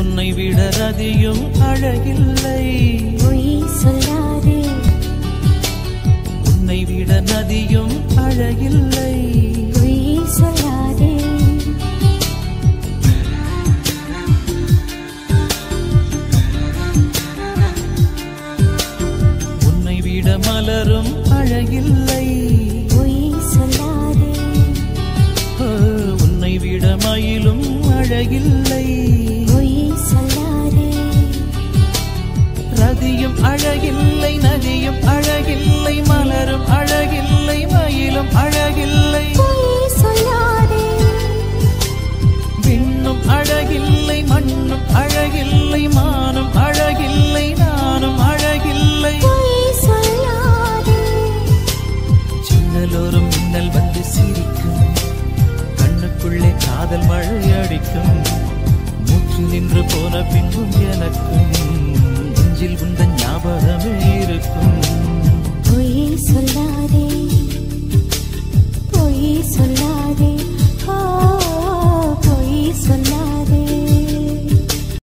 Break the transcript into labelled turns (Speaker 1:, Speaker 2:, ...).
Speaker 1: உன்னை விட ரதியும் அழகில்லை
Speaker 2: பொய் சொல்லாதே
Speaker 1: உன்னை விட நதியும் அழகில்லை
Speaker 2: பொய் சொல்லாதே
Speaker 1: உன்னை விட மலரும் அழகில்லை
Speaker 2: பொய் சொல்லாதே
Speaker 1: ஓ, உன்னை விட மயிலும் அழகில்லை
Speaker 2: பொய் சொல்லாதே
Speaker 1: ரதியும் அழகில்லை நதியும் அழகில்லை மலரும் அழகில்லை மயிலும் அழகில்லை
Speaker 2: பொய் சொல்லாதே
Speaker 1: விண்ணும் அழகில்லை மண்ணும் அழகில்லை மானும் அழகில்லை நானும் அழகில்லை
Speaker 2: பொய் சொல்லாதே
Speaker 1: சின்னலோரும் மின்னல் வந்து சிரிக்கும் கண்ணுக்குள்ளே காதல் மழை அடிக்கும் மூச்சு நின்று போன பின்பும் எனக்கும் நெஞ்சில் உந்த ஞாபகமே இருக்கும்
Speaker 2: பொய் சொல்லாதே